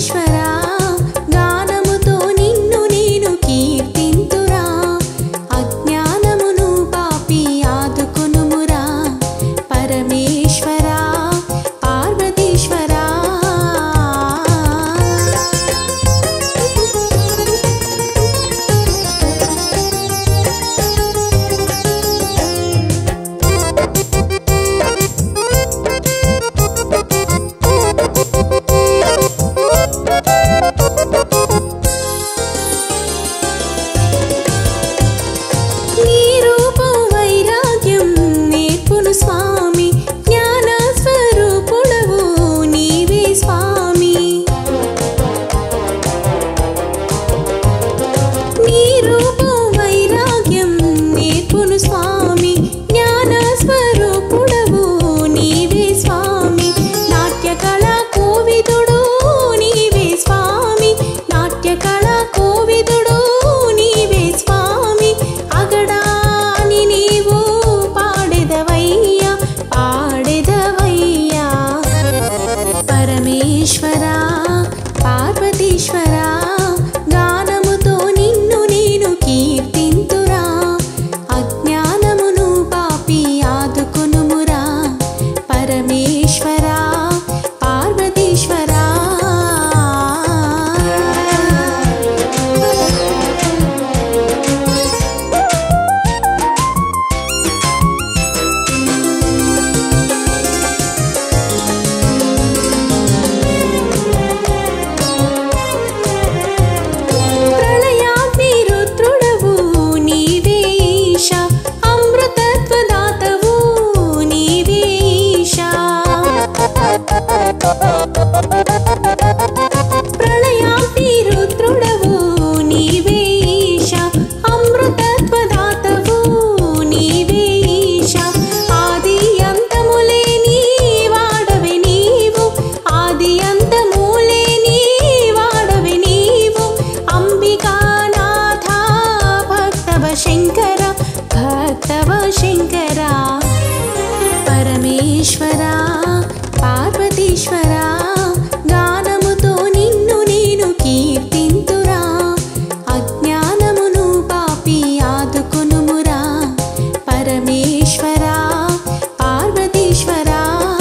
పార్వతీశ్వరా గానముతో నిన్ను నేను కీర్తింతురా అజ్ఞానమును పాపి ఆదుకొనుమురా పరమేశ్వరా పార్వతీశ్వరా నీ రూపం వైరాగ్యం నేర్పును స్వామి జ్ఞాన స్వరూపుడవు నీవే స్వామి నీ రూపం వైరాగ్యం నేర్పును స్వామి జ్ఞాన స్వరూపుడవు నీవే స్వామి నాట్య కళా కోవిదుడు నీవే స్వామి నాట్య కళా కోవిదుడు నీవే స్వామి అగడాని నీవు పాడెదవయ్యా పాడెదవయ్యా పరమేశ్వరా పార్వతీశ్వరా గానముతో నిన్ను నేను కీర్తింతురా అజ్ఞానమును పాపి ఆదుకొనుమురా పరమేశ్వరా పార్వతీశ్వరా ప్రళయాగ్ని రుద్రుడవు నీవే ఈశా అమృతత్వదాతవు నీవే ఈశా ప్రళయాగ్ని రుద్రుడవు నీవే ఈశా అమృతత్వదాతవు నీవే ఈశా ఆది అంతములేని వాడవే నీవు ఆది అంతములేని వాడవే నీవు అంబికానాథ భక్తవ శంకర భక్తవ శంకర పరమేశ్వరా పార్వతీశ్వరా గానముతో నిన్ను నేను కీర్తింతురా అజ్ఞానమును పాపి ఆదుకొనుమురా పరమేశ్వరా పార్వతీశ్వరా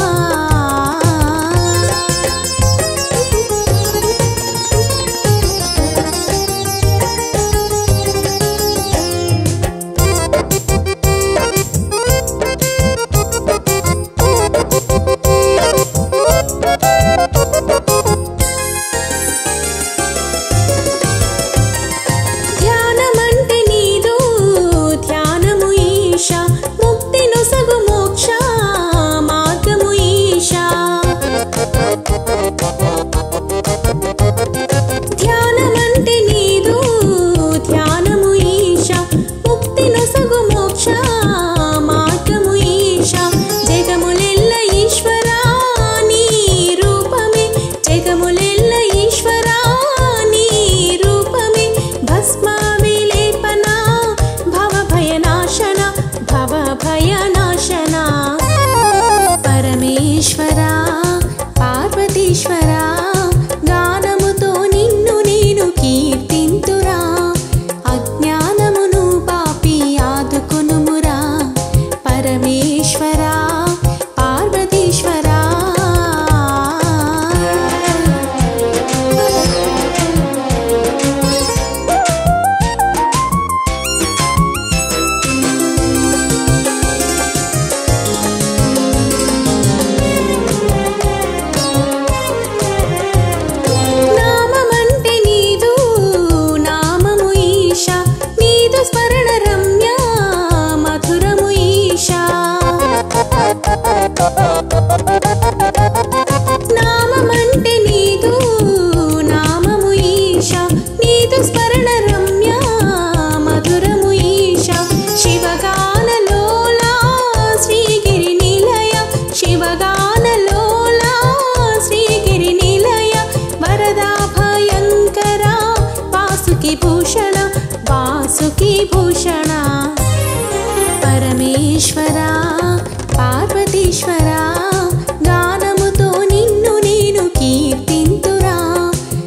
ధ్యానమంటే నీదు ధ్యానము ఈశా ముక్తి నొసగు మోక్ష మార్గము ఈశా ధ్యానమంటే నీదు ధ్యానము ఈశా ముక్తి నొసగు మోక్ష మార్గము ఈశా జగములెల్ల ఈశ్వరా నీ రూపమే జగములెల్ల ఈశ్వరా నీ రూపమే భస్మ విలేపన భవ భయనాశన భవ భయనాశన పరమేశ్వరా పార్వతీశ్వరా గానముతో నిన్ను నేను కీర్తింతురా అజ్ఞానమును పాపి ఆదుకొనుమురా పరమేశ్వరా పార్వతీశ్వరా నామమంటే నీదు నామము ఈశా నీదు స్మరణ రమ్య మధురము ఈశా నామమంటే నీదు నామము ఈశా నీదు స్మరణ రమ్య మధురము ఈశా శివగానలోలా శ్రీగిరి నిలయ శివగానలోలా శ్రీగిరి నిలయ వరదా భయంకర వాసుకి భూషణ వాసుకి భూషణ పరమేశ్వరా పార్వతీశ్వరా గానముతో నిన్ను నేను కీర్తింతురా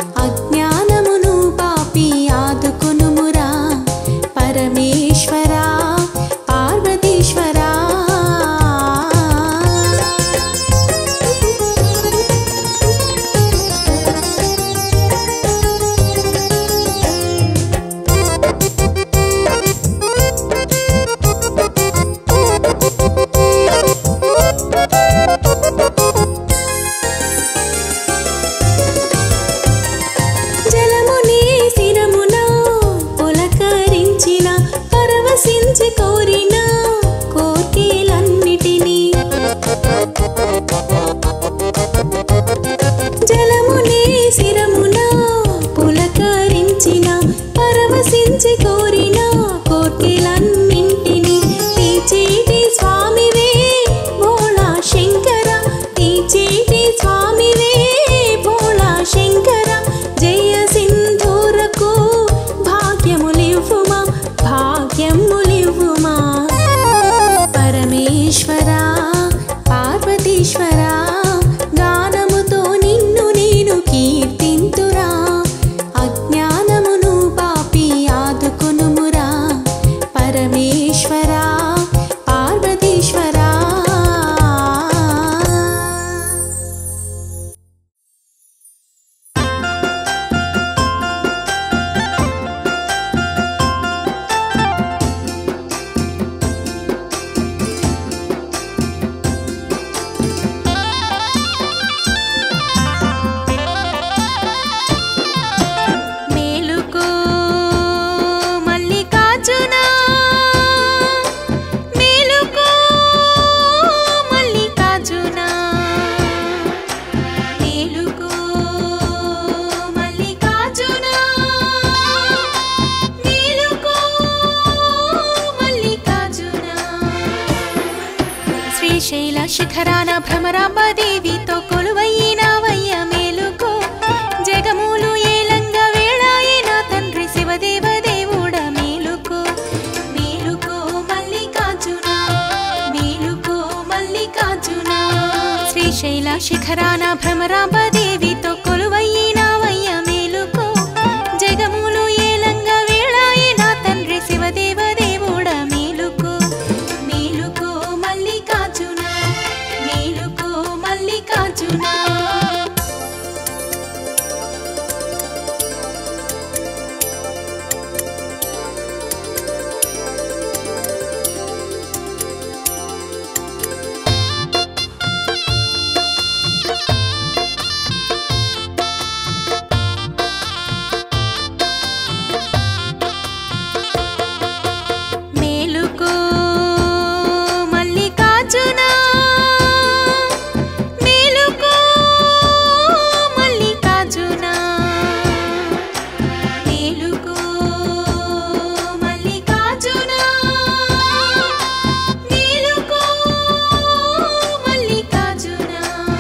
తెలిసి కోరిన కోర్కెలన్నింటినీ తీర్చేటి స్వామివే భోళా శంకర తీర్చేటి స్వామివే భోళా శంకర జయ సింధూరకు భాగ్యములివ్వుమా భాగ్యములివ్వుమా పరమేశ్వరా పార్వతీశ్వరా గానముతో నిన్ను నేను కీర్తింతురా అజ్ఞానమును పాపి ఆదుకునుమురా పరమేశ్వరా పార్వతీశ్వరా మేలుకో మల్లికార్జునా మేలుకో మల్లికార్జునా మేలుకో మల్లికార్జునా మేలుకో మల్లికార్జునా శ్రీశైల శిఖరాన భ్రమరాంబ దేవితో కొలువయ్యినావయ్య మేలుకో జగములు ఏలంగా వేళాయిన తండ్రి శివదేవ దేవుడ మేలుకో మేలుకో మల్లికార్జున మేలుకో మల్లికార్జున శ్రీశైల శిఖరాన భ్రమరాంబ దేవితో కొలువయ్యినావయ్య మేలుకో జగములు ఏలంగా వేళాయిన తండ్రి శివదేవ దేవుడ మేలుకో మేలుకో మల్లికార్జున మేలుకో మల్లికార్జున మేలుకో మల్లికార్జున మేలుకో మల్లికార్జున మేలుకో మల్లికార్జున మేలుకో మల్లికార్జున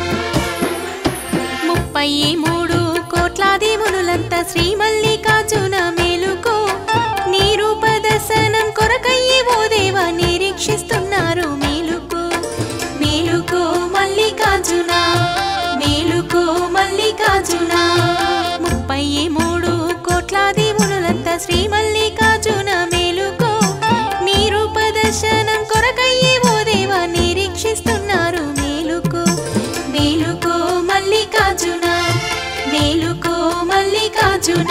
ముప్పై మూడు కోట్లాది మునులంతా శ్రీ మల్లికార్జున మేలుకో నీ రూప దర్శనం కొరకయ్యి ఓ దేవా నిరీక్షిస్తున్నారు మేలుకో మేలుకో మల్లికార్జున మేలుకో మల్లికార్జున ముప్పై మూడు కోట్లాది మునులంతా శ్రీ మల్లికార్జున మేలుకో నీ రూప దర్శనం కొరకయ్యి ఓ దేవా నిరీక్షిస్తున్నారు మేలుకో మేలుకో మల్లికార్జున మేలుకో మల్లికార్జున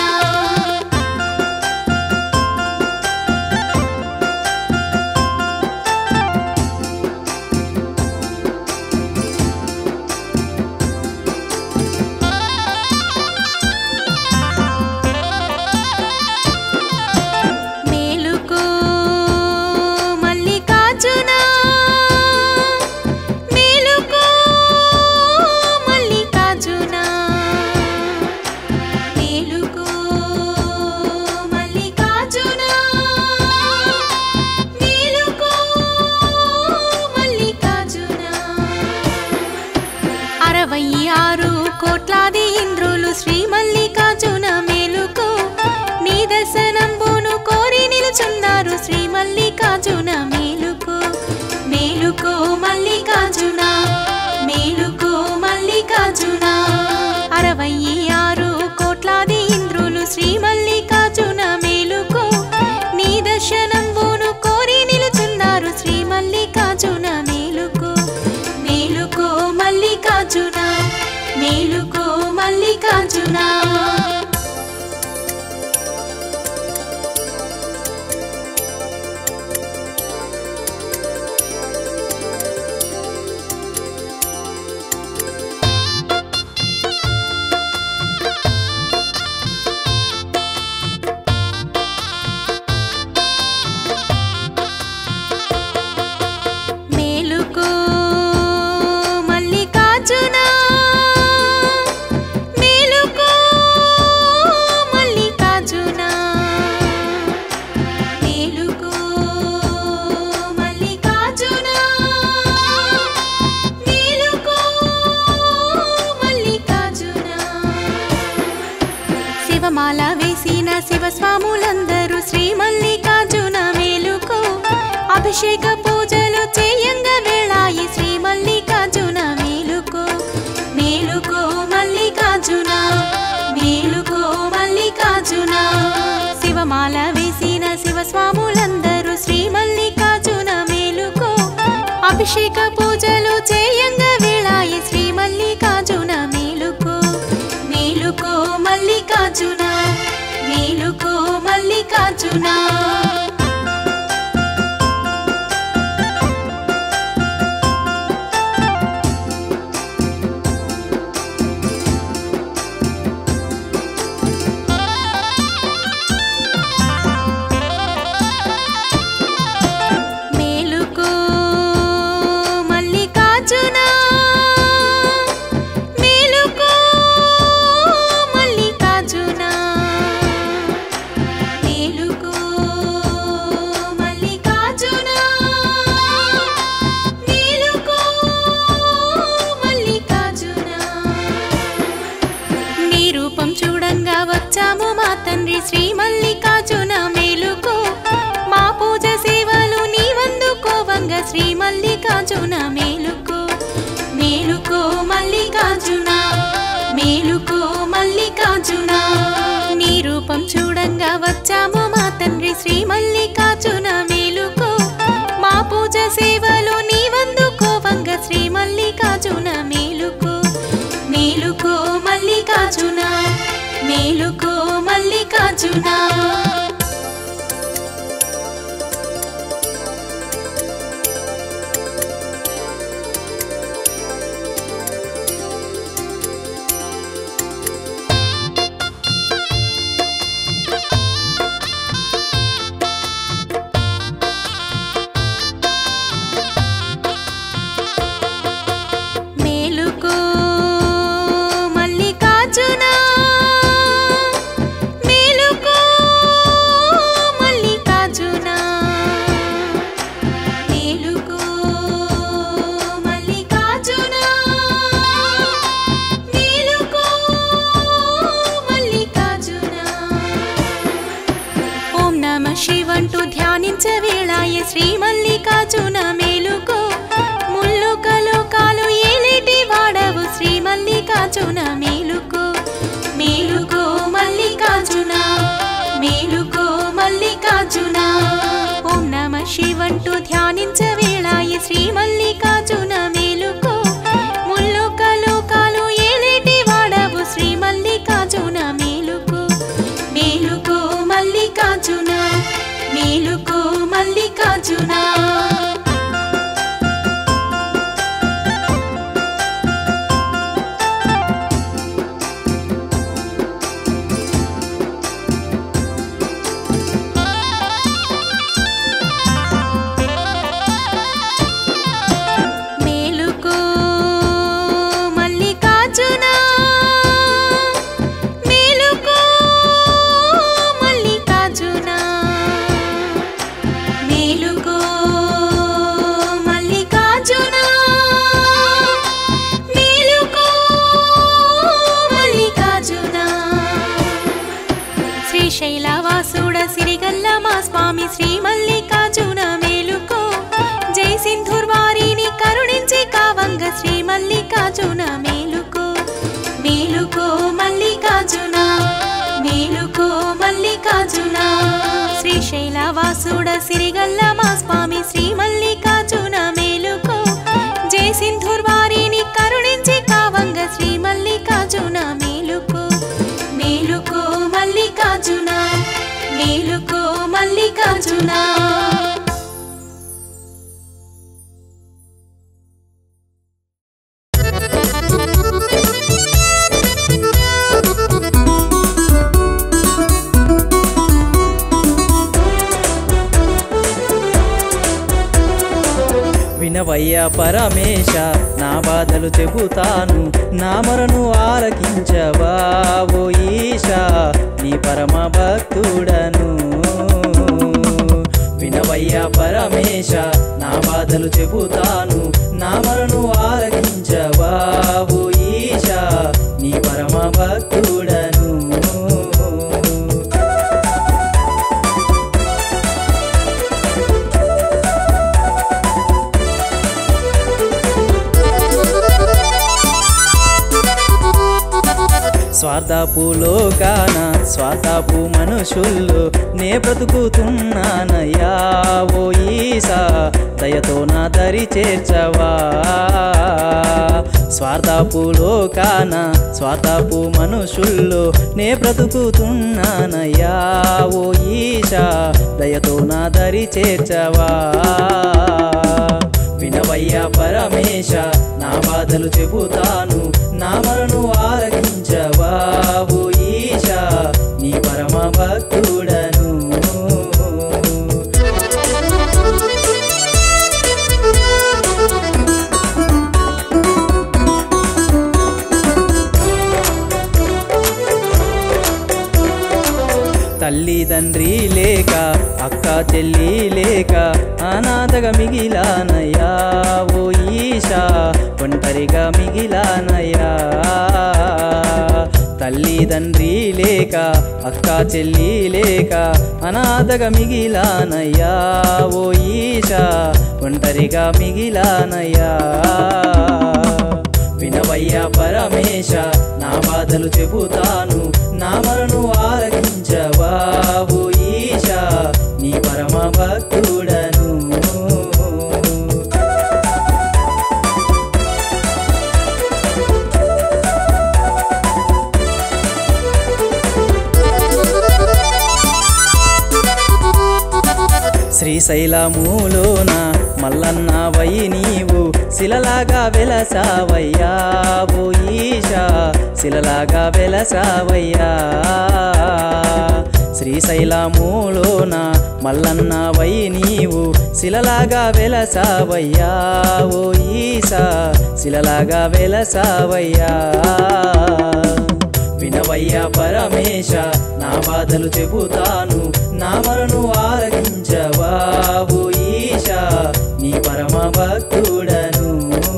మేలుకో మల్లికార్జున మేలుకో మల్లికార్జున మేలుకో శివమాల వేసిన శివస్వాములందరూ శ్రీ మల్లికార్జున మేలుకో అభిషేక పూజలు చేయంగా వేళాయి శ్రీ మల్లికార్జున మేలుకో మేలుకో మల్లికార్జున మేలుకో మల్లికార్జున శివమాల వేసిన శివస్వాములందరూ శ్రీ మల్లికార్జున మేలుకో అభిషేక పూజలు చేయంగా వేళాయి శ్రీ మల్లికార్జున మేలుకో మేలుకో మల్లికార్జున మేలుకో మల్లికార్జున మేలుకో మల్లికార్జున మేలుకో మల్లికార్జున మేలుకో మల్లికార్జున మేలుకో మల్లికార్జున నీ రూపం చూడంగా వచ్చాము మా తండ్రి శ్రీ మల్లికార్జున మేలుకో మా పూజ సేవలు నీ వందుకోవంగ శ్రీ మల్లికార్జున మేలుకో మేలుకో మల్లికార్జున మేలుకో మల్లికార్జున నీ రూపం చూడంగా వచ్చాము మా తండ్రి శ్రీ మల్లికార్జున మేలుకో మా పూజ సేవలు నీ వందుకోవంగ శ్రీ మల్లికార్జున మేలుకో మేలుకో మల్లికార్జున మేలుకో మల్లికార్జున మేలుకో మల్లికార్జున మేలుకో మల్లికార్జున మేలుకో మల్లికార్జున మేలుకో మల్లికార్జున ఓం నమ శివంటూ ధ్యానించవేళాయ శ్రీ మల్లికార్జున మేలుకో ముల్లు కలోకాలు ఏలేటి వాడవు శ్రీ మల్లికార్జున మేలుకో మేలుకో మల్లికార్జున మేలుకో మల్లికార్జున ఓం నమ శివంటూ ధ్యానించవేళాయ శ్రీ మల్లికార్జున మేలుకో ముల్లు కలోకాలు ఏలేటి వాడవు శ్రీ మల్లికార్జున మేలుకో మేలుకో మల్లికార్జున మేలుకో మల్లికార్జున మేలుకో మల్లికార్జున మేలుకో మల్లికార్జున మేలుకో మల్లికార్జున మేలుకో మల్లికార్జున శ్రీశైలవాసుడ సిరిగల్ల మా స్వామి శ్రీ మల్లికార్జున మేలుకో జై సింధుర్వారిని కరుణించి కావంగ శ్రీ మల్లికార్జున మేలుకో మేలుకో మల్లికార్జున మేలుకో మల్లికార్జున శ్రీశైలవాసుడ సిరిగల్ల మా స్వామి శ్రీ మల్లికార్జున మేలుకో జై సింధుర్వారిని కరుణించి కావంగ శ్రీ మల్లికార్జున మేలుకో మేలుకో మల్లికార్జున మేలుకో మల్లికార్జున వినవయ్యా పరమేశ నా బాధలు చెబుతాను నా మరను ఆలకించవా ఓ ఈశా నీ పరమ భక్తుడను వినవయ్యా పరమేశ నా బాధలు చెబుతాను నా మరను ఆలకించవా ఓ ఈశా నీ పరమ భక్తుడను స్వార్థాపు లోకాన స్వార్థాపు మనుషుల్లో నే బ్రతుకుతున్నానయ్యా ఓ ఈసా దయతో నా దరి చేర్చవా స్వార్థాపు లోకాన స్వార్థాపు మనుషుల్లో నే బ్రతుకుతున్నానయ్యా ఓ ఈశా దయతో నా దరి చేర్చవా వినవయ్యా పరమేశ నా బాధలు చెబుతాను నా మరను ఆలకించవా ఓ ఈశా నీ పరమ భక్తుడను తల్లిదండ్రి లేక అక్క చెల్లి లేక అనాథగా మిగిలానయ్యా ఓ ఈశా ఒంటరిగా మిగిలానయ్యా తల్లిదండ్రి లేక అక్క చెల్లి లేక అనాథగా మిగిలానయ్యా ఓ ఈశా ఒంటరిగా మిగిలానయ్యా వినవయ్యా పరమేశ నా బాధలు చెబుతాను నా మరను ఆలకించవా ఓ ఈశా నీ పరమ భక్తుడను శ్రీశైలములోన మల్లన్న వై నీవు శిలలాగా వెలసావయ్యా ఓ ఈశా శిలలాగా వెలసావయ్యా శ్రీశైలములోన మల్లన్న వై నీవు శిలలాగా వెలసావయ్యా ఓ ఈశా శిలలాగా వెలసావయ్యా వినవయ్యా పరమేశ నా బాధలు చెబుతాను నా మరను ఆలకించవా ఓ ఈశా నీ పరమ భక్తుడను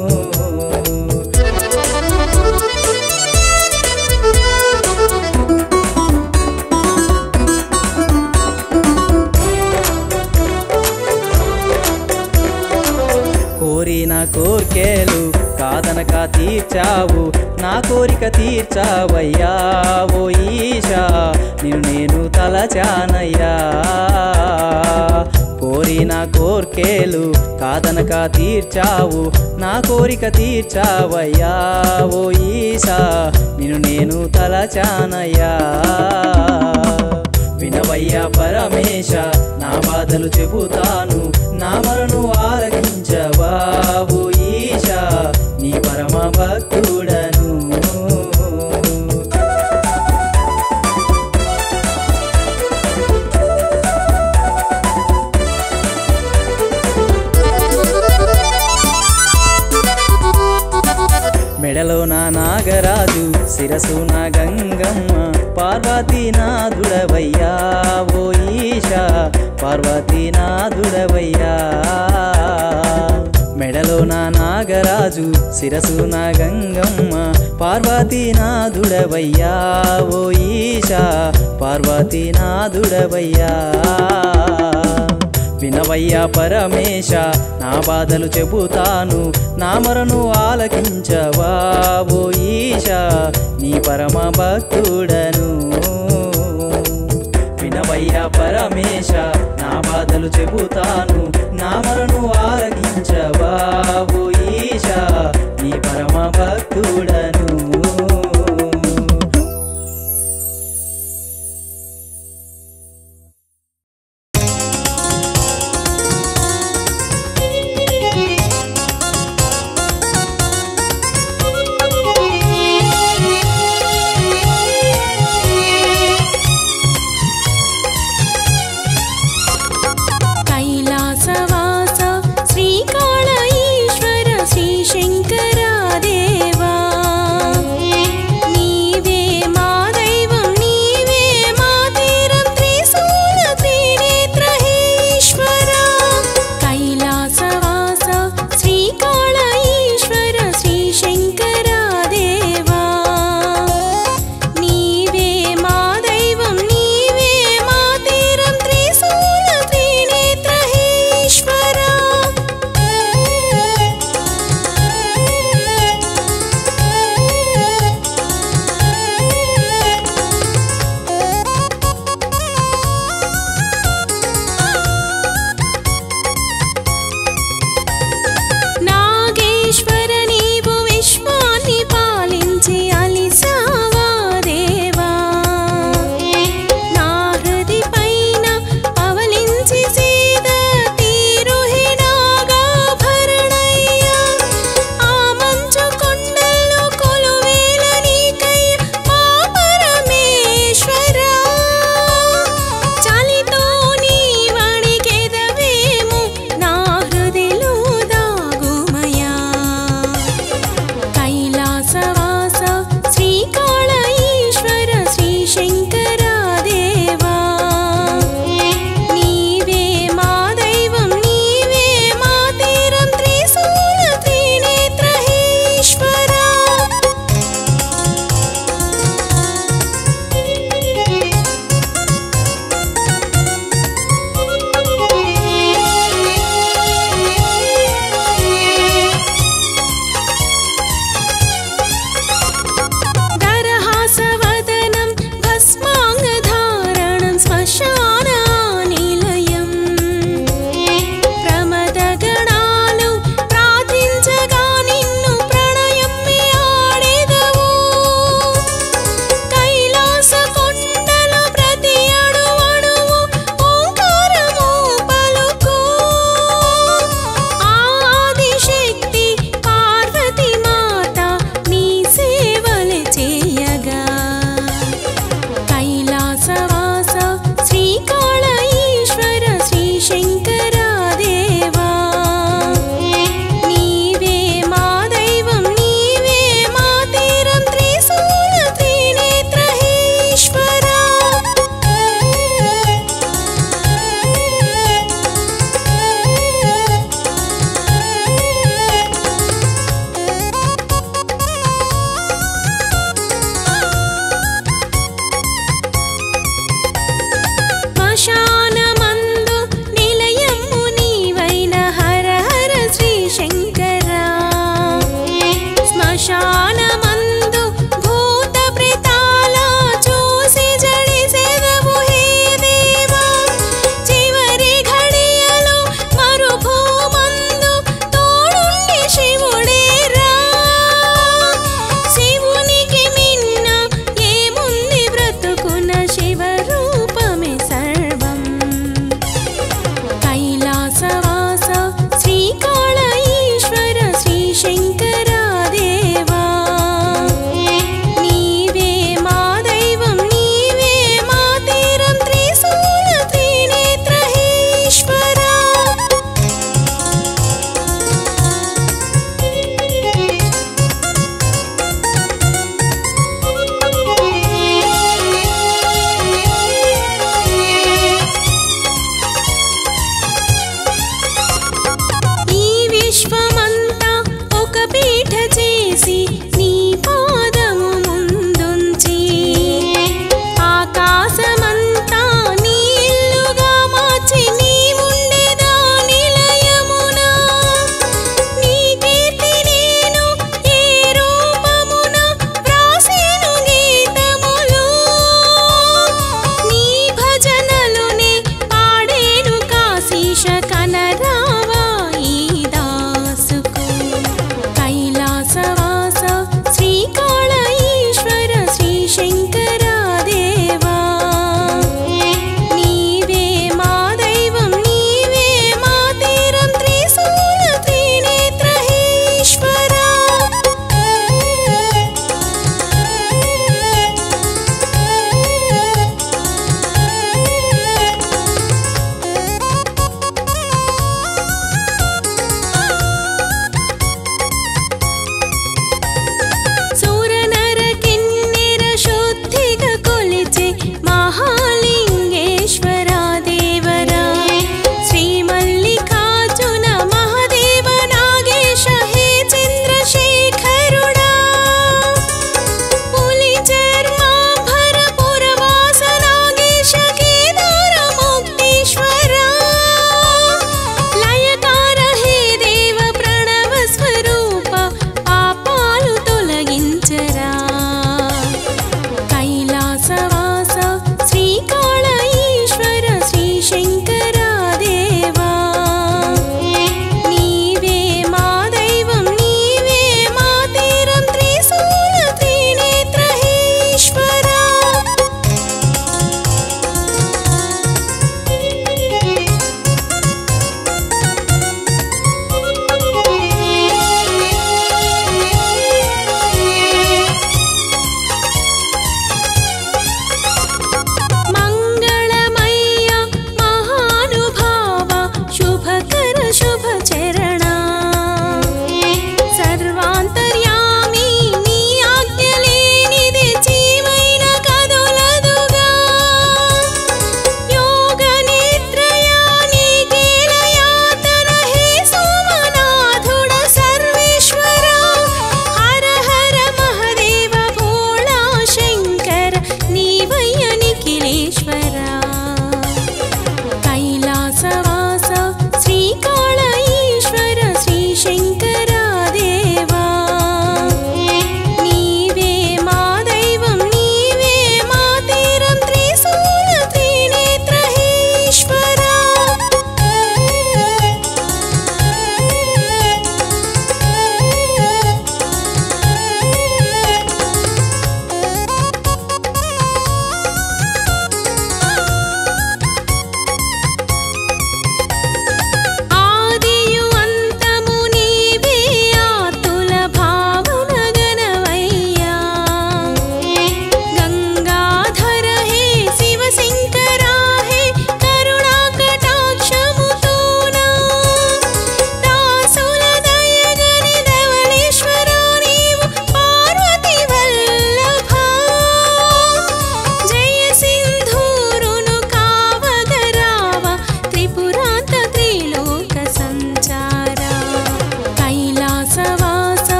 కోరిన కోర్కెలు కాదనక తీర్చావు నా కోరిక తీర్చావయ్యా ఓ ఈశా నిన్ను నేను తలచానయ్యా కోరిన కోర్కెలు కాదనక తీర్చావు నా కోరిక తీర్చావయ్యా ఓ ఈశా నిన్ను నేను తలచానయ్యా వినవయ్యా పరమేశ నా బాధలు చెబుతాను నా మరను ఆలకించవా ఓ ఈశా నీ పరమ భక్తుడను మెడలో నా నాగరాజు శిరసు నా గంగమ్మ పార్వతీ నాదుడవయ్యా ఓ ఈశా పార్వతీ నాదుడవయ్యా మెడలో నా నాగరాజు శిరసు నా గంగమ్మ పార్వతీ నాదుడవయ్యా ఓ ఈశా పార్వతీ నాదుడవయ్యా వినవయ్యా పరమేశ నా బాధలు చెబుతాను నా మరను ఆలకించవా ఓ ఈశా నీ పరమ భక్తుడను వినవయ్యా పరమేశ నా బాధలు చెబుతాను నా మరను ఆలకించవా ఓ ఈశా నీ పరమ భక్తుడను Thank you.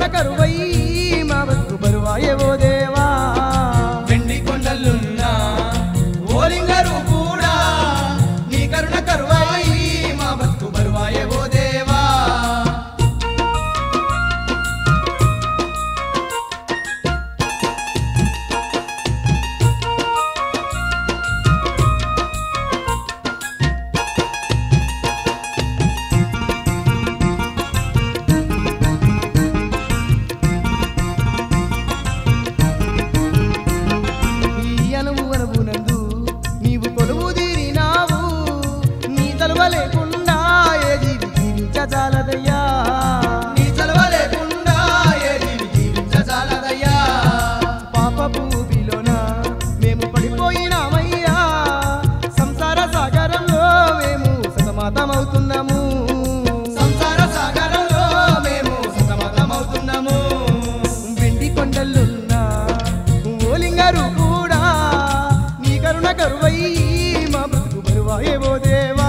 కరుణ కరువై మా బతుకు బరువాయేవో దేవా వెండి కొండలున్నా ఓలింగరు కూడా నీ కరుణ కరువాయి మా బతుకు బరువాయే ఓ దేవా ఈ అనువు అనువునందు నీవు కొలువు తీరినావు నీ తలువ లేకుండా ఏ జీవి జీవించజాలదయ్యా నీ చలవ లేకుండా ఏ జీవి జీవించజాలదయ్యా పాప భూమిలోన మేము పడిపోయినామయ్యా సంసార సాగరంలో మేము సతమతమవుతున్నాము సంసార సాగరంలో మేము సతమతమవుతున్నాము వెండి కొండలున్నా ఓలింగారు కూడా నీ కరుణ కరువై మా బ్రతుకు బరువాయేవో దేవా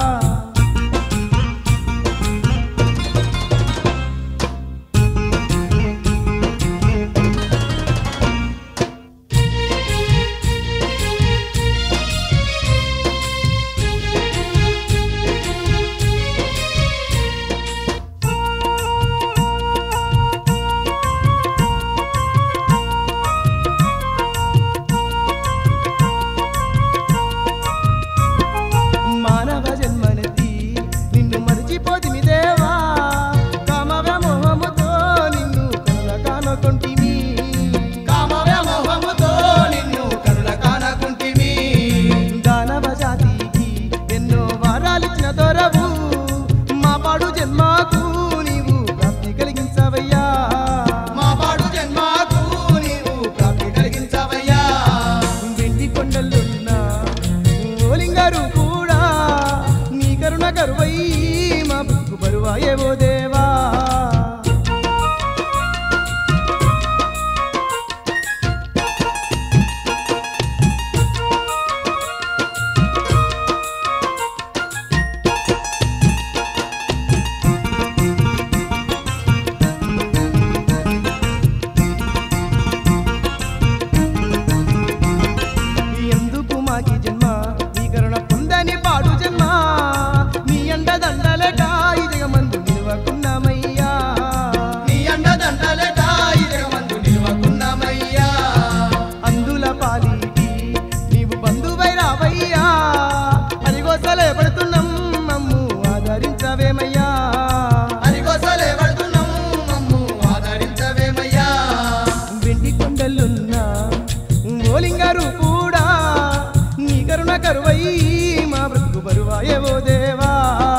మానవ జన్మనెత్తి నిన్ను మరిచిపోతిమి దేవా కామవ్య మోహముతో నిన్ను కనుల కానొకొంటిమి కామ వ్యామోహముతో నిన్ను కరుణ కానకుంటిమి దానవ జాతికి ఎన్నో వారాలిచ్చిన దొరవు మా పాడు జన్మకు నీవు ప్రాప్తి కలిగించవయ్యా మా పాడు జన్మకు నీవు ప్రాప్తి కలిగించవయ్యా వెండి కొండలున్న ఓలింగారు కూడా నీ కరుణ కరువై మా బతుకు బరువాయేవో దేవా ఎందుకు మాకి జన్మ నీ కరుణ పొందని పాడు జన్మ నీ అండ దండలేక ఈ జగమందు నిలవకున్నామయ్యా నీ అండదండలట ఇరగమందు నిలవకున్నామయ్యా అందుల పాలిటి నీవు బంధువై రావయ్యా అరిగోసలే పడుతున్నాం మమ్ము ఆదరించవేమయ్యా అరిగోసలే పడుతున్నాం మమ్ము ఆదరించవేమయ్యా వెండి కొండలున్న ఓలింగారు కూడా నీ కరుణ కరువై మా బ్రతుకు బరువాయేవో దేవా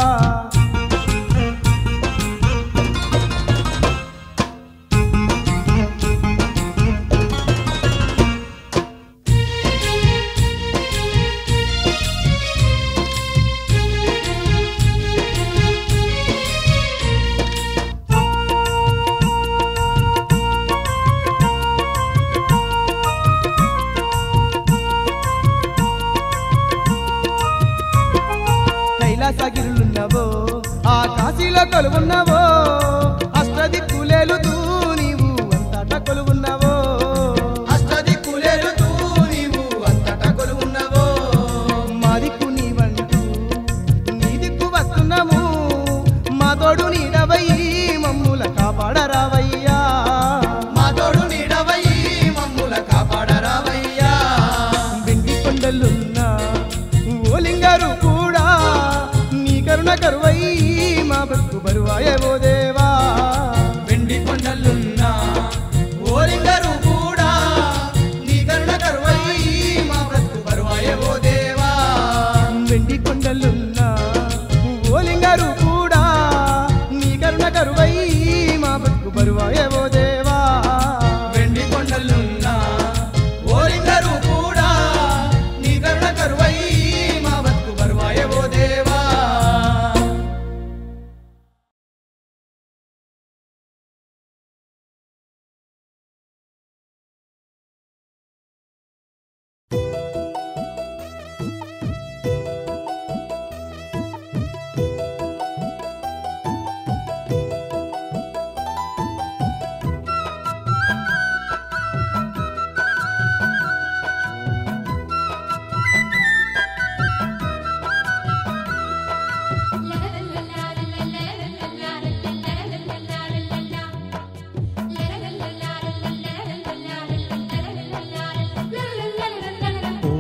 కైలాసగిరులున్నవో ఆ కాశీలో కొలువున్నవో అష్టదిక్కులేలుతూ నీవు అంతటా కొలువున్నవో అష్టది కులేరుతూ నీవు అంతట కొలువున్నవో మా దిక్కు నీవంటూ నీ దిక్కు వస్తున్నాము మా తోడు నీడవై మమ్ముల కాపాడరావయ్యా మా తోడు నీడవయ్యి మమ్ముల కాపాడరావయ్యా వెండి కొండలున్న ఓలింగారు కూడా నీ కరుణ కరువై మా బతుకు బరువాయేవో దేవా వెండి కొండలున్నా ఓలింగరు కూడా నీ కరుణ కరువయ్యి మా బ్రతుకు బరువాయే ఓ దేవా వెండి కొండలున్న ఓలింగారు కూడా నీ కరుణ కరువై మా బతుకు బరువాయేవో దేవా వెండి కొండలున్నా ఓలింగరు కూడా నీ కరుణ కరువయ్యి మా బ్రతుకు బరువాయే ఓ దేవా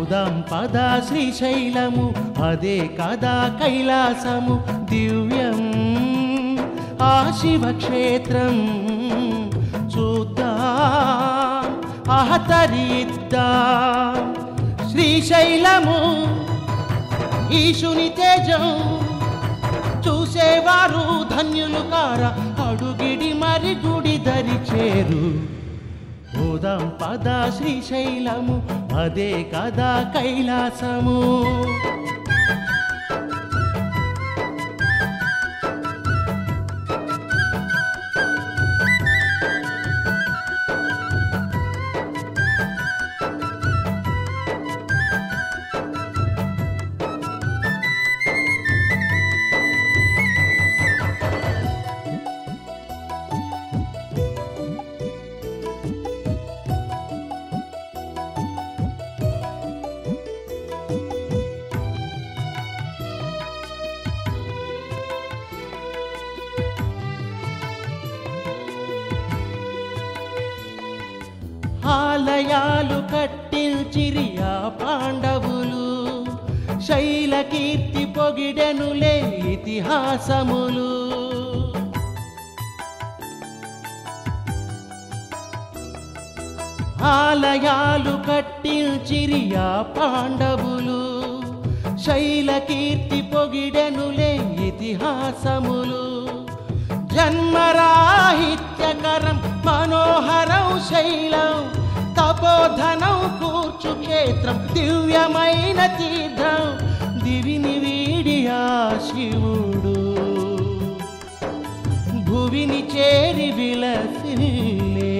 పోదాం పద శ్రీశైలము అదే కదా కైలాసము దివ్యం ఆ శివక్షేత్రం చూద్దాం ఆహతరిద్దాం శ్రీశైలము ఈశుని తేజం చూసేవారు ధన్యులు కార అడుగిడి మరి గుడి దరి చేరు పోదాం పద శ్రీశైలము అదే కదా కైలాసము ఆలయాలు కట్టించిరి ఆ పాండవులు శైల కీర్తి పొగిడెనులే ఇతిహాసములు ఆలయాలు కట్టించిరి ఆ పాండవులు శైల కీర్తి పొగిడెనులే ఇతిహాసములు జన్మరాహిత్యకరం మనోహరం శైలం తపోధనం కూర్చు క్షేత్రం దివ్యమైన తీర్థం దివిని వీడియా శివుడు భువిని చేరి విలసిల్లే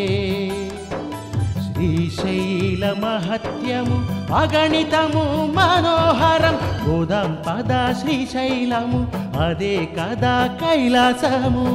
శ్రీశైల మహత్యము అగణితము మనోహరం గోదాం పద శ్రీశైలము అదే కదా కైలాసము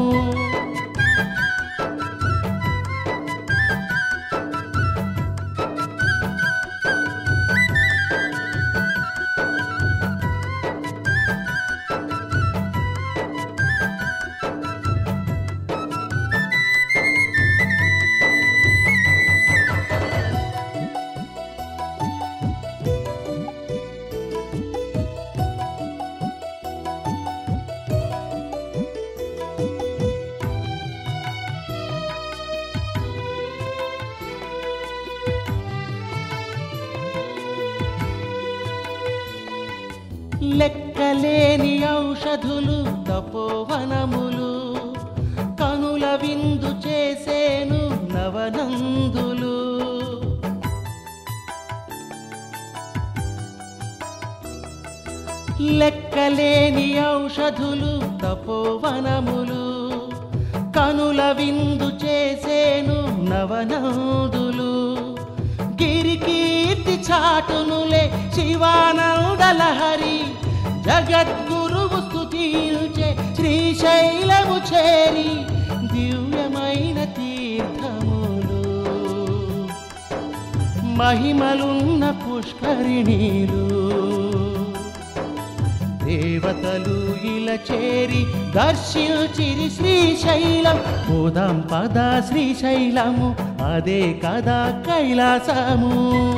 లెక్కలేని ఔషధులు తపోవనములు కనుల విందు చేసేను నవనందులు లెక్కలేని ఔషధులు తపోవనములు కనుల విందు చేసేను నవనందులు గిరికీర్తి చాటునులే శివానందలహరి జగద్గురువు స్తుతించే శ్రీశైలము చేరి దివ్యమైన తీర్థములు మహిమలున్న పుష్కరిణీలు దేవతలు ఇలా చేరి దర్శించిరి శ్రీశైలం పోదాం పద శ్రీశైలము అదే కదా కైలాసము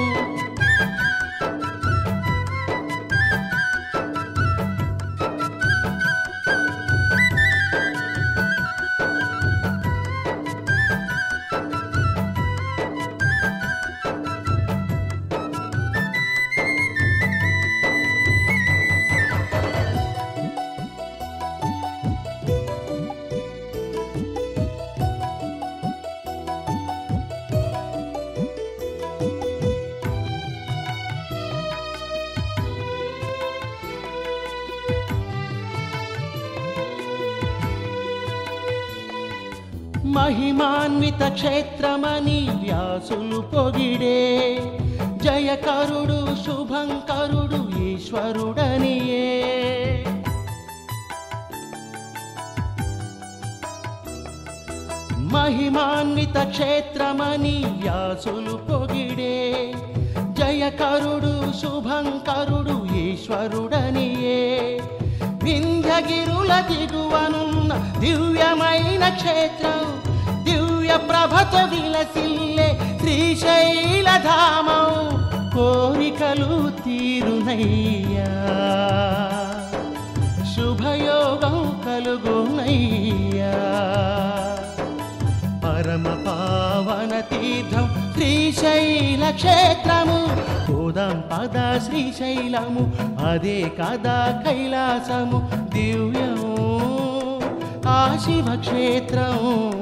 మహిమాన్విత క్షేత్రమని వ్యాసులు పొగిడే జయకరుడు శుభంకరుడు ఈశ్వరుడనియే మహిమాన్విత క్షేత్రమని వ్యాసులు పొగిడే జయకరుడు శుభంకరుడు ఈశ్వరుడనియే వింధ్యగిరుల దిగువనున్న దివ్యమైన క్షేత్రం దివ్య ప్రభత విలసిల్లే శ్రీశైలధామం కోరికలు తీరునయ్యా శుభయోగం కలుగునయ్యా పరమ పావన తీర్థం శ్రీశైల క్షేత్రము పోదాం పద శ్రీశైలము అదే కదా కైలాసము దివ్యము ఆ శివక్షేత్రం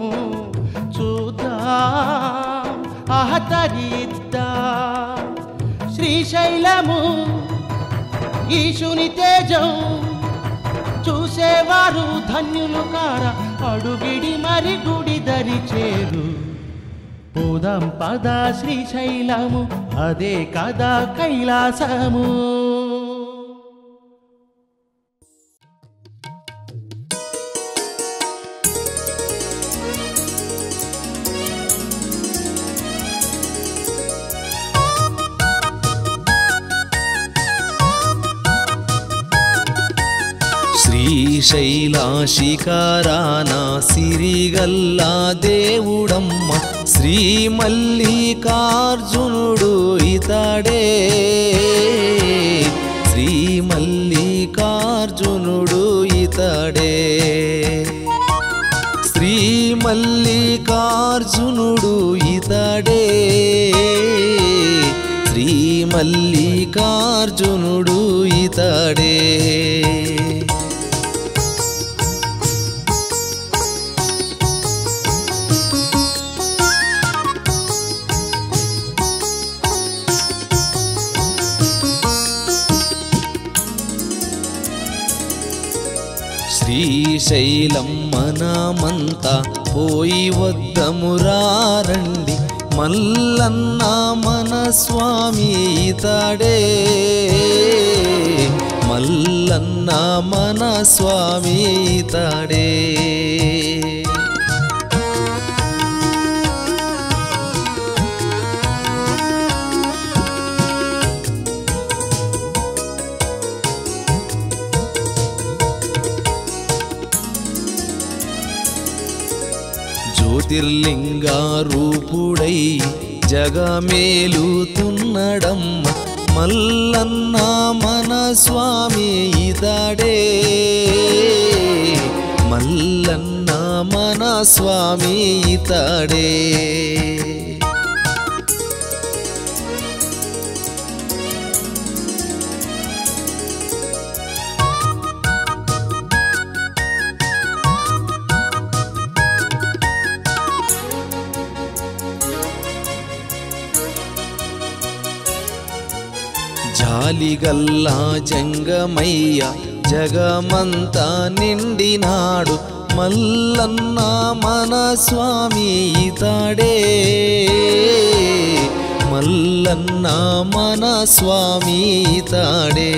చూద్దాం ఆహతరిద్దాం శ్రీశైలము ఈశుని తేజం చూసేవారు ధన్యులు కార అడుగిడి మరి గుడి దరి చేరు పోదాం పద శ్రీశైలము అదే కదా కైలాసము శ్రీశైలాశిఖరాన సిరిగల్లా దేవుడమ్మ శ్రీ మల్లికార్జునుడు ఇతడే శ్రీ మల్లికార్జునుడు ఇతడే శ్రీ మల్లికార్జునుడు ఇతడే శ్రీ మల్లికార్జునుడు ఇతడే శ్రీశైలం మనమంతా పోయి వద్దమురారండి మల్లన్న మన స్వామి ఇతడే మల్లన్న మన స్వామి ఇతడే జ్యోతిర్లింగ రూపుడై జగమేలుతున్నడమ్మ మల్లన్న మన స్వామి ఇతడే మల్లన్న మన స్వామి ఇతడే జాలిగల్లా జంగమయ్య జగమంతా నిండినాడు మల్లన్న మన స్వామి ఇతడే మల్లన్న మన స్వామి ఇతడే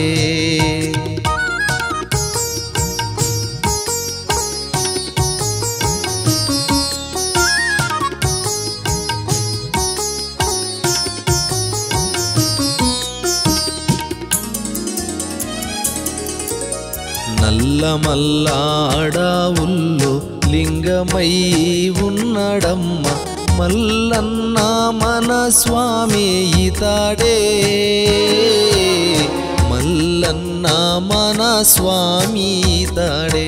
నల్లమల్ల అడవుల్లో లింగమై ఉన్నడమ్మ మల్లన్న మన స్వామి ఇతడే మల్లన్న మన స్వామి ఇతడే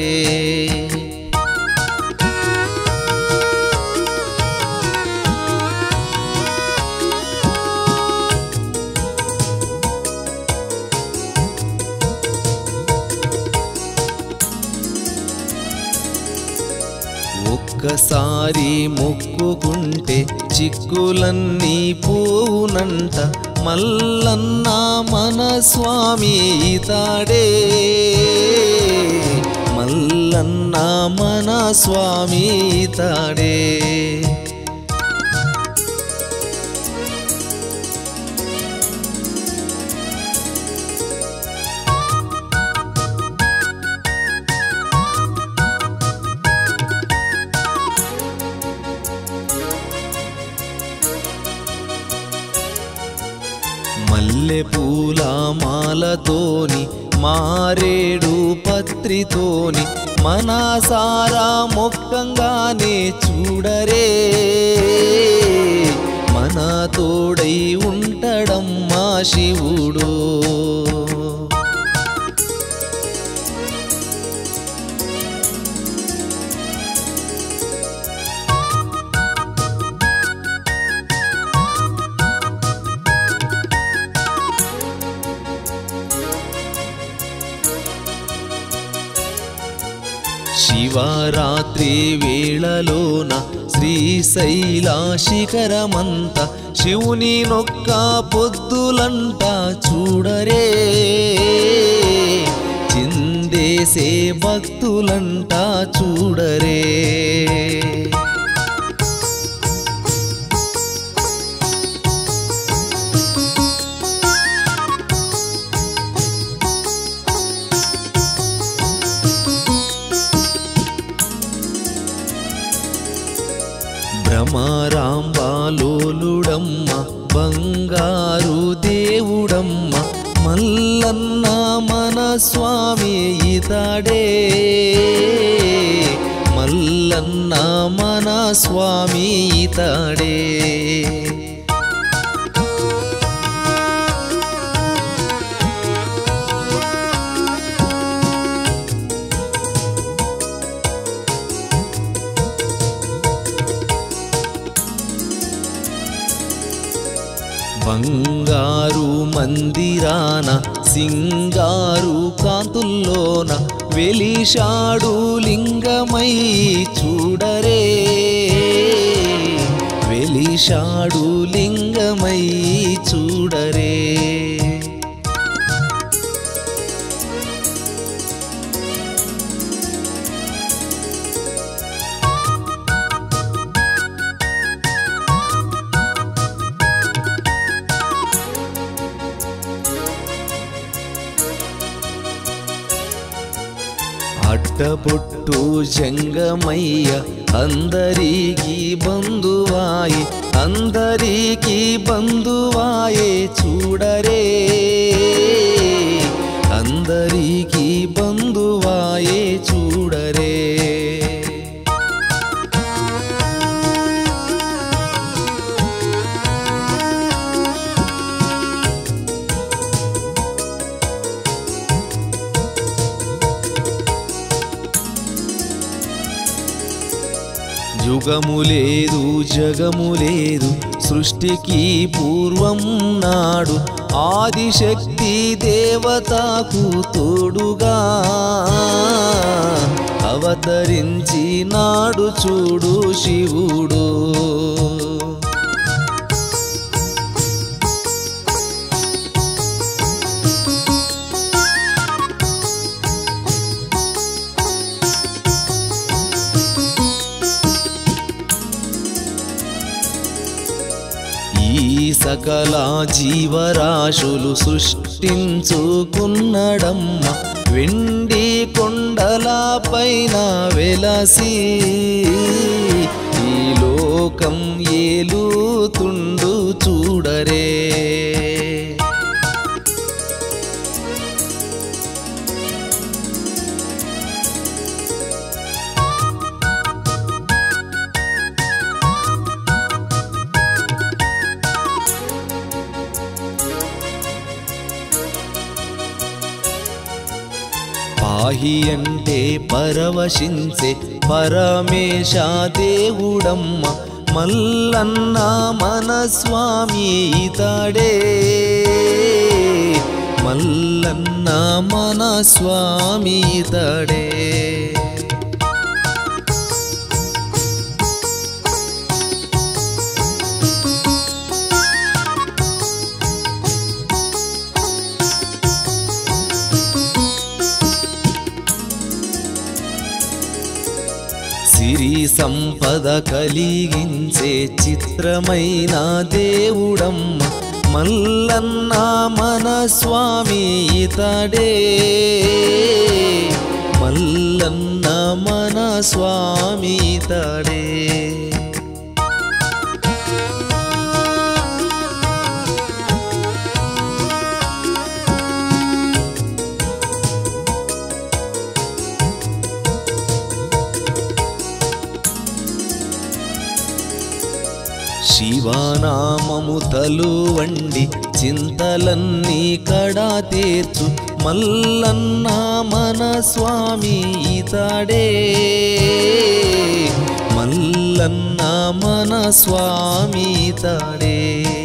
ఒక్కసారి మొక్కుకుంటే చిక్కులన్నీ పోవునంట మల్లన్న మన స్వామి ఇతడే మల్లన్న మన స్వామి ఇతడే మల్లె పూల మాలతోని మారేడు పత్రితోని మనసారా మొక్కంగానే చూడరే మన తోడై ఉంటడమ్మా శివుడు శివరాత్రి వేళలోన శ్రీశైల శిఖరమంత శివుని నొక్క పొద్దులంట చూడరే చిందేసే భక్తులంట చూడరే భ్రమరాంబాలోలుడమ్మ బంగారు దేవుడమ్మ మల్లన్న మన స్వామి ఇతడే మల్లన్న మన స్వామి ఇతడే బంగారు మందిరాన సింగారు కాంతుల్లోన వెలిశాడు లింగమై చూడరే వెలిశాడు లింగమై చూడరే అడ్డబొట్టు జంగమయ్య అందరికీ బంధువాయి అందరికీ బంధువాయే చూడరే అందరికీ బంధువాయే చూడరే యుగము లేదు జగము లేదు సృష్టికి పూర్వం నాడు ఆదిశక్తి దేవతకు తోడుగా అవతరించి నాడు చూడు శివుడు ఈ సకల జీవరాశులు సృష్టించుకున్నడమ్మ వెండి కొండల పైన వెలసి ఈ లోకం ఏలుతుండు చూడరే పాహి అంటే పరవశించే పరమేశ దేవుడమ్మ మల్లన్న మన స్వామి ఇతడే మల్లన్న మన స్వామి ఇతడే సిరి సంపద కలిగించే చిత్రమైన దేవుడమ్మ మల్లన్న మన స్వామి ఇతడే మల్లన్న మన స్వామి ఇతడే శివనామము తలువండి చింతలన్నీ కడా తీర్చు మల్లన్న మన స్వామి ఇతడే మల్లన్న మన స్వామి ఇతడే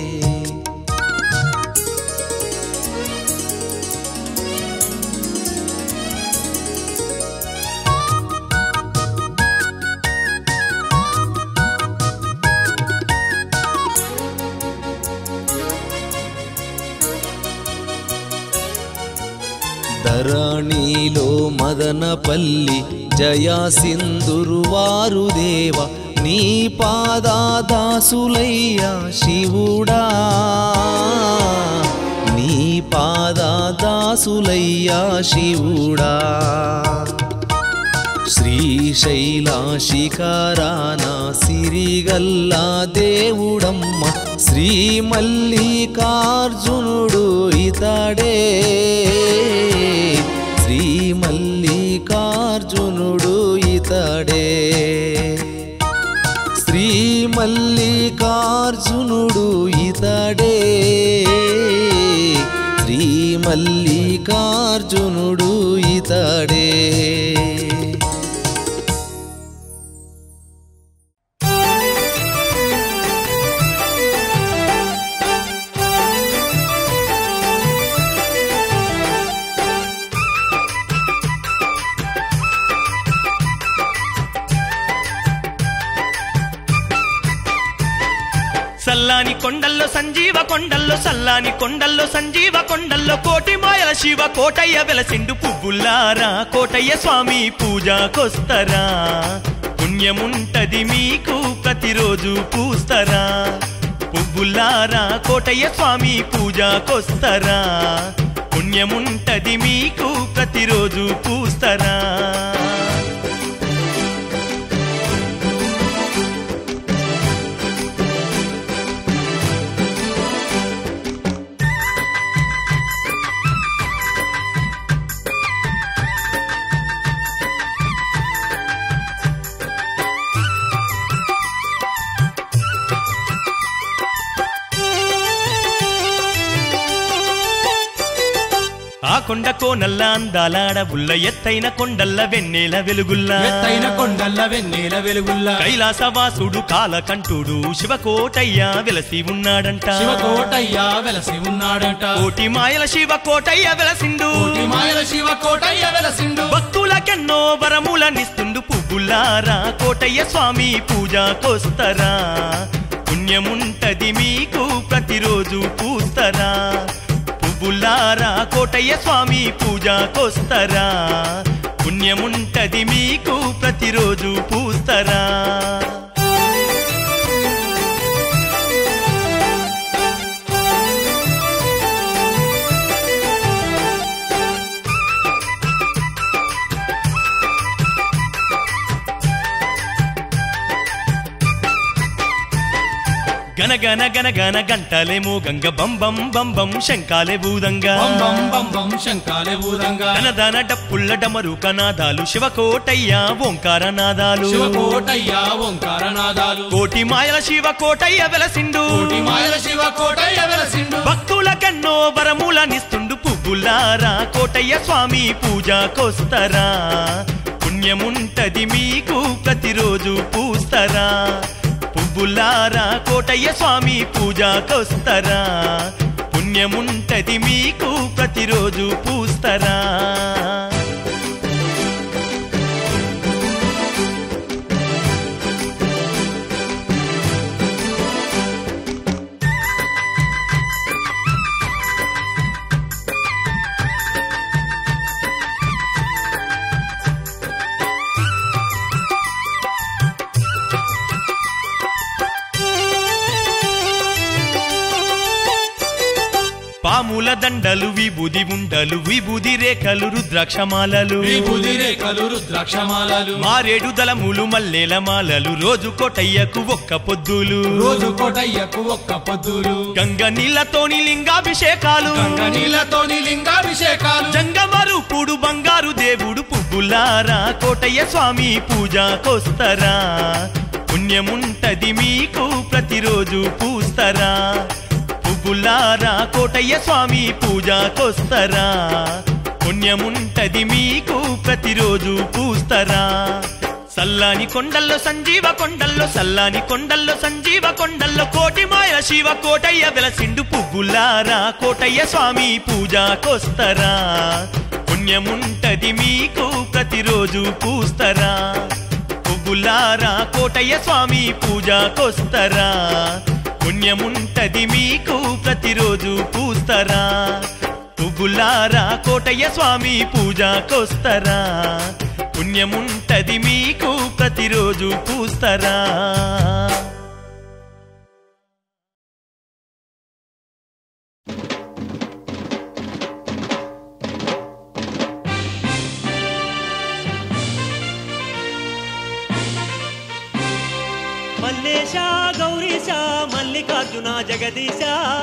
ధరణిలో మదనపల్లి జయా సింధురు వారు దేవ నీ పాదాదాసులయ్యా శివుడా నీ పాదాదాసులయ్యా శివుడా శ్రీశైలాశిఖరాన సిరిగల్లా దేవుడమ్మ శ్రీ మల్లికార్జునుడు ఇతడే శ్రీ మల్లికార్జునుడు ఇతడే శ్రీ మల్లికార్జునుడు ఇతడే శ్రీ మల్లికార్జునుడు ఇతడే సల్లాని కొండల్లో సంజీవ కొండల్లో సల్లాని కొండల్లో సంజీవ కొండల్లో కోటి మాయల శివ కోటయ్య వెలసిండు పువ్వుల్లారా కోటయ్య స్వామి పూజకొస్తరా పుణ్యముంటది మీకు ప్రతిరోజు పూస్తరా పువ్వుల్లారా కోటయ్య స్వామి పూజకొస్తరా పుణ్యముంటది మీకు ప్రతిరోజు పూస్తరా ఆ కొండ కోనల్ల అందాల అడవుల్ల ఎత్తైన కొండల్ల వెన్నెల వెలుగుల్లా ఎత్తైన కొండల్ల వెన్నెల వెలుగుల్లా కైలాసవాసుడు కాలకంఠుడు శివకోటయ్య వెలసి ఉన్నాడంట శివకోటయ్య వెలసి ఉన్నాడట కోటి మాయల శివ కోటయ్య వెలసిండు కోటి మాయల శివ కోటయ్య వెలసిండు భక్తులకెన్నో వరములనిస్తుండు పువ్వులారా కోటయ్య స్వామి పూజకొస్తరా పుణ్యముంటది మీకు ప్రతిరోజు పూస్తరా పువ్వులారా కోటయ్య స్వామి పూజకొస్తరా పుణ్యముంటది మీకు ప్రతిరోజు పూస్తరా గన గన గన గన గంటలేమో గంగ బం బం బం బం శంకాలే బూదంగా బం బం బం బం శంకాలే ఊదంగా దన డప్పుల్ల డమరు కనాదాలు శివకోటయ్య ఓంకార నాదాలు శివకోటయ్య ఓంకార నాదాలు కోటి మాయల శివ కోటయ్య వెలసిండు కోటి మాయల శివ కోటయ్య వెలసిండు భక్తులకెన్నో వరములనిస్తుండు పువ్వులారా కోటయ్య స్వామి పూజకొస్తరా పుణ్యముంటది మీకు ప్రతిరోజు పూస్తరా పువ్వులారా కోటయ్య స్వామి పూజకొస్తరా పుణ్యముంటది మీకు ప్రతిరోజు పూస్తరా పాముల దండలు విభూది ఉండలు విభూది రేఖలు రుద్రాక్షమాలలు విభూది రేఖలు రుద్రాక్షమాలలు మారేడు దళములు మల్లెల మాలలు రోజు కోటయ్యకు ఒక్క పొద్దులు రోజు కోటయ్యకు ఒక్క పొద్దులు గంగ నీళ్లతోని లింగాభిషేకాలు గంగ నీళ్లతోని లింగాభిషేకాలు జంగమరుపుడు బంగారు దేవుడు పువ్వులారా కోటయ్య స్వామి పూజకొస్తరా పుణ్యముంటది మీకు ప్రతిరోజు పూస్తరా పువ్వులారా కోటయ్య స్వామి పూజాకొస్తరా పుణ్యముంటది మీకు ప్రతిరోజు పూస్తరా సల్లాని కొండల్లో సంజీవ కొండల్లో సల్లాని కొండల్లో సంజీవ కొండల్లో కోటి మాయ శివ కోటయ్య వెలసిండు పువ్వులారా కోటయ్య స్వామి పూజాకొస్తరా పుణ్యముంటది మీకు ప్రతిరోజు పూస్తరా పువ్వులారా కోటయ్య స్వామి పూజాకొస్తరా పుణ్యముంటది మీకు ప్రతిరోజు పూస్తరా పువ్వులారా కోటయ్య స్వామి పూజాకొస్తరా పుణ్యముంటది మీకు ప్రతిరోజు పూస్తరా మల్లేశ గౌరీశ మల్లికార్జున జగదీశ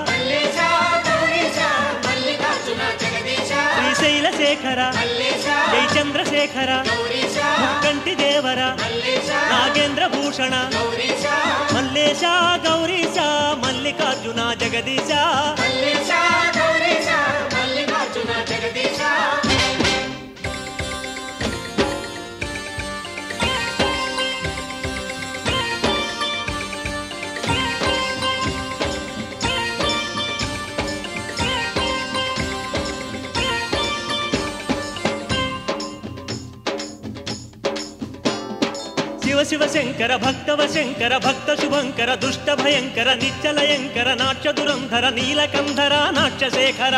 శ్రీశైల శేఖర జై చంద్రశేఖర ముక్కంటి దేవర నాగేంద్ర భూషణ మల్లేశ గౌరీశ మల్లికార్జున జగదీశ శివ శివ శంకర భక్తవ శంకర భక్త శుభంకర దుష్ట భయంకర నిచ్చలయంకర నాట్య దురంధర నీలకంధర నాట్యశేఖర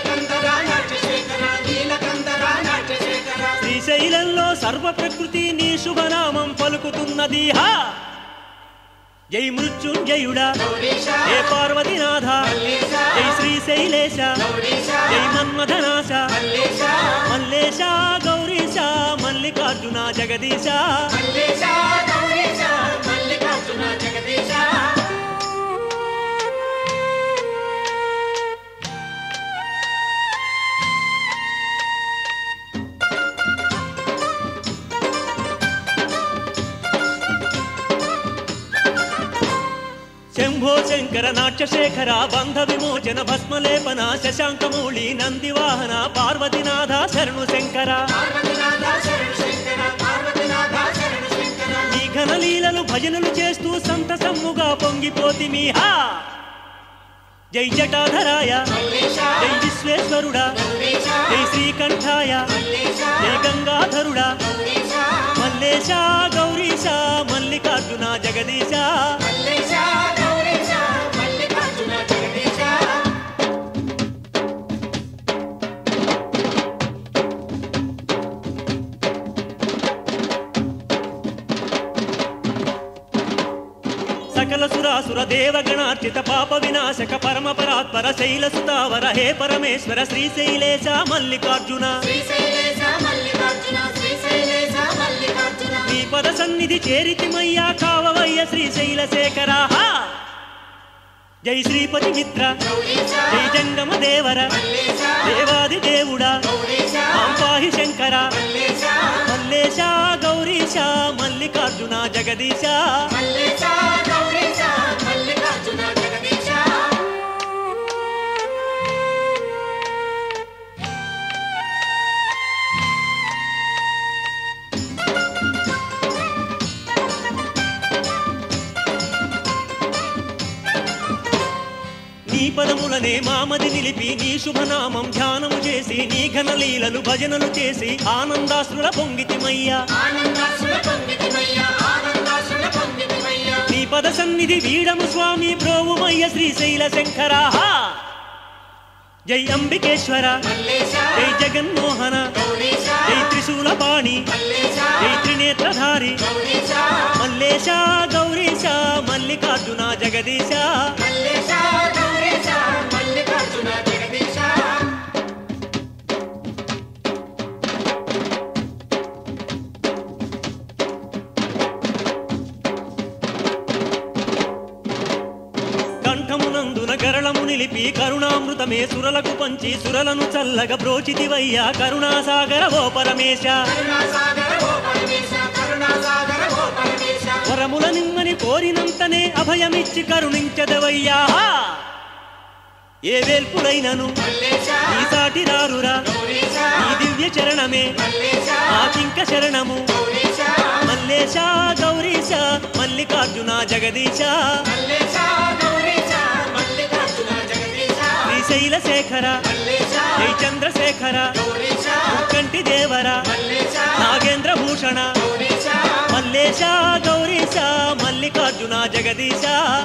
శ్రీశైలంలో సర్వ ప్రకృతి నీ శుభనామం పలుకుతున్నది హా జై మృత్యుంజయుడా జై పార్వతీనాథ జై శ్రీశైలేశ జై మన్మథనాశ మల్లేశ గౌరీశ మల్లికార్జున జగదీశ శంభో శంకర నాట్యశేఖర బంధ విమోచన భస్మలేపన శశాంకమూళి నందివాహన పార్వతీనాథ శరణు శంకర నీ ఘనలీలలు భజనలు చేస్తూ సంతసమ్ముగా పొంగిపోతిమి హా జై జటాధరాయ జై విశ్వేశ్వరుడా జై శ్రీకంఠాయ జై గంగాధరుడా మల్లేశ గౌరీశ మల్లికార్జున జగదీశ సకల సురాసుర దేవగణార్చిత పాప వినాశక పరమ పరాత్పర శైల సుతావర హే పరమేశ్వర శ్రీశైలేశ మల్లికార్జున నీ పద సన్నిధి చేరితిమయ్యా కావవయ్య శ్రీశైల శేఖరా జై శ్రీపతి మిత్ర జై జంగమ దేవర దేవాది దేవుడా పాహి శంకర మల్లేశ గౌరీశ మల్లికార్జున జగదీశ నీ పదములనే మామది నిలిపి నీ శుభనామం ధ్యానము చేసి నీ ఘనలీలలు భజనలు చేసి ఆనందాశ్రుల పొంగితిమయ్యా నీ పద సన్నిధి వీడము స్వామి ప్రోవుమయ్య శ్రీశైల శంకరాహా జై అంబికేశ్వర జై జగన్మోహన జై త్రిశూల పాణి జై త్రినేత్రధారి మల్లేశ గౌరీశ మల్లికార్జున జగదీశ కంఠమునందున గరళము నిలిపి కరుణామృతమే సురలకు పంచి సురలను చల్లగ బ్రోచితివయ్యా కరుణాసాగర ఓ పరమేశ వరముల నిమ్మని కోరినంతనే అభయమిచ్చి కరుణించదవయ్యా ఏ వేల్పులైనను ఈ సాటి రారురా ఈ దివ్య చరణమే ఆ కింక శరణము మల్లేశ గౌరీశ మల్లికార్జున జగదీశ శ్రీశైల శేఖర జై చంద్రశేఖర కంటి దేవర నాగేంద్ర భూషణ మల్లేశ గౌరీశ మల్లికార్జున జగదీశ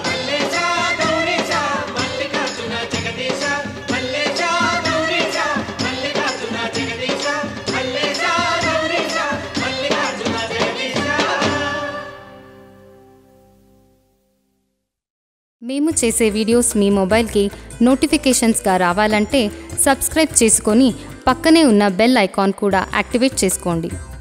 మేము చేసే వీడియోస్ మీ మొబైల్కి నోటిఫికేషన్స్గా రావాలంటే సబ్స్క్రైబ్ చేసుకొని పక్కనే ఉన్న బెల్ ఐకాన్ కూడా యాక్టివేట్ చేసుకోండి